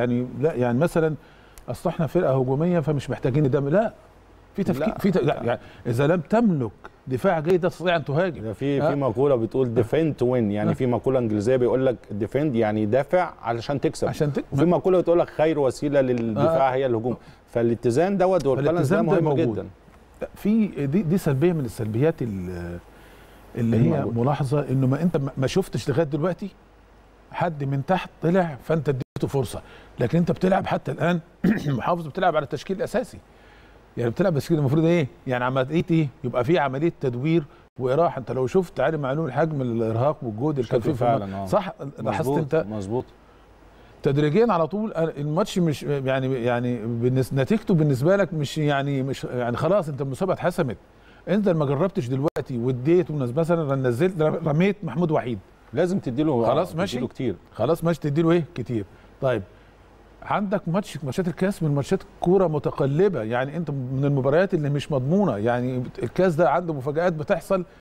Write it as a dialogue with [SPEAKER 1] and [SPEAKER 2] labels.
[SPEAKER 1] يعني لا يعني مثلا اصل احنا فرقه هجوميه فمش محتاجين دم لا في تفكير
[SPEAKER 2] لا.
[SPEAKER 1] في ت... لا يعني اذا لم تملك دفاع جيد تستطيع ان تهاجم
[SPEAKER 2] ده في
[SPEAKER 1] آه.
[SPEAKER 2] في مقوله بتقول ديفند تو وين يعني
[SPEAKER 1] آه.
[SPEAKER 2] في مقوله انجليزيه بيقول لك ديفند يعني دافع علشان تكسب
[SPEAKER 1] عشان ت...
[SPEAKER 2] وفي مقوله بتقول لك خير وسيله للدفاع
[SPEAKER 1] آه.
[SPEAKER 2] هي الهجوم فالاتزان دوت والبالانس ده
[SPEAKER 1] فالاتزان ده
[SPEAKER 2] مهم
[SPEAKER 1] موجود.
[SPEAKER 2] جدا
[SPEAKER 1] لا، في دي دي سلبيه من السلبيات ال- اللي هي
[SPEAKER 2] الموجود.
[SPEAKER 1] ملاحظه انه ما انت ما- ما شفتش لغايه دلوقتي حد من تحت طلع فانت اديته فرصه لكن انت بتلعب حتى الان محافظ بتلعب على التشكيل الاساسي يعني بتلعب بالتشكيل المفروض ايه يعني عمليه ايه يبقى في عمليه تدوير واراحه انت لو شفت علي معلول حجم الارهاق والجهد اللي كان فيه
[SPEAKER 2] شكله
[SPEAKER 1] في الم-
[SPEAKER 2] فعلا، آه.
[SPEAKER 1] صح لاحظت
[SPEAKER 2] مظبوط
[SPEAKER 1] انت
[SPEAKER 2] مظبوط
[SPEAKER 1] تدريجيا على طول أنا الماتش مش يعني يعني بالنس- نتيجته بالنسبه لك مش يعني مش يعني خلاص انت المسابقه اتحسمت انت ما جربتش دلوقتي واديت ونز- مثلا نزلت رميت محمود وحيد
[SPEAKER 2] لازم تديله
[SPEAKER 1] خلاص
[SPEAKER 2] آه،
[SPEAKER 1] ماشي.
[SPEAKER 2] تديله كتير
[SPEAKER 1] خلاص ماشي تديله ايه كتير طيب عندك ماتش ماتشات الكاس من ماتشات كوره متقلبه يعني انت من المباريات اللي مش مضمونه يعني الكاس ده عنده مفاجآت بتحصل